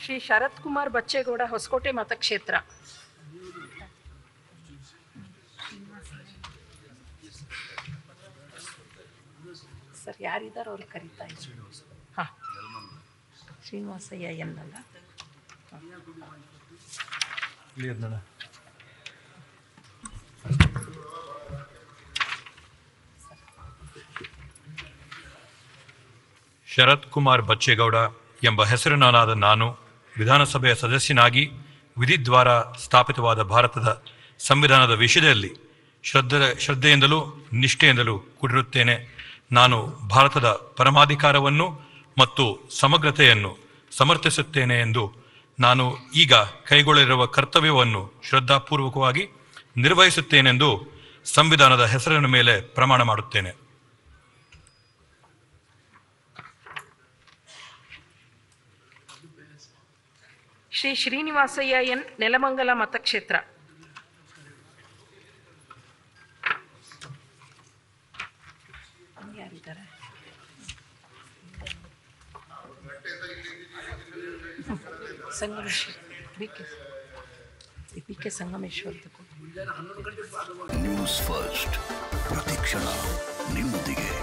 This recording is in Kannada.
ಶ್ರೀ ಶರತ್ ಕುಮಾರ್ ಬಚ್ಚೇಗೌಡ ಹೊಸಕೋಟೆ ಮತಕ್ಷೇತ್ರ ಸರ್ ಯಾರಿದ್ದಾರೆ ಅವ್ರಿಗೆ ಕರೀತಾ ಇದ್ರು ಹಾಂ ಶ್ರೀನಿವಾಸಯ್ಯ ಎನ್ನಲ್ಲ ಕ್ಲಿಯರ್ ನೋಡ ಶರತ್ ಕುಮಾರ್ ಬಚ್ಚೇಗೌಡ ಎಂಬ ಹೆಸರಿನಾದ ನಾನು ವಿಧಾನಸಭೆಯ ಸದಸ್ಯನಾಗಿ ವಿಧಿದ್ವಾರ ಸ್ಥಾಪಿತವಾದ ಭಾರತದ ಸಂವಿಧಾನದ ವಿಷಯದಲ್ಲಿ ಶ್ರದ್ಧೆ ಶ್ರದ್ಧೆಯಿಂದಲೂ ನಿಷ್ಠೆಯಿಂದಲೂ ಕೂಡಿರುತ್ತೇನೆ ನಾನು ಭಾರತದ ಪರಮಾಧಿಕಾರವನ್ನು ಮತ್ತು ಸಮಗ್ರತೆಯನ್ನು ಸಮರ್ಥಿಸುತ್ತೇನೆ ಎಂದು ನಾನು ಈಗ ಕೈಗೊಳ್ಳಲಿರುವ ಕರ್ತವ್ಯವನ್ನು ಶ್ರದ್ಧಾಪೂರ್ವಕವಾಗಿ ನಿರ್ವಹಿಸುತ್ತೇನೆಂದು ಸಂವಿಧಾನದ ಹೆಸರಿನ ಮೇಲೆ ಪ್ರಮಾಣ ಮಾಡುತ್ತೇನೆ ಶ್ರೀ ಶ್ರೀನಿವಾಸಯ್ಯ ಎನ್ ನೆಲಮಂಗಲ ಮತಕ್ಷೇತ್ರ ಯಾರಿದ್ದಾರೆ Sangameshwar B K B K ಸಂಗಮೇಶ್ವರ್ದು ನ್ಯೂಸ್ ಫಸ್ಟ್ ಪ್ರತಿಕ್ಷಣ ನಿಮ್ಮೊಂದಿಗೆ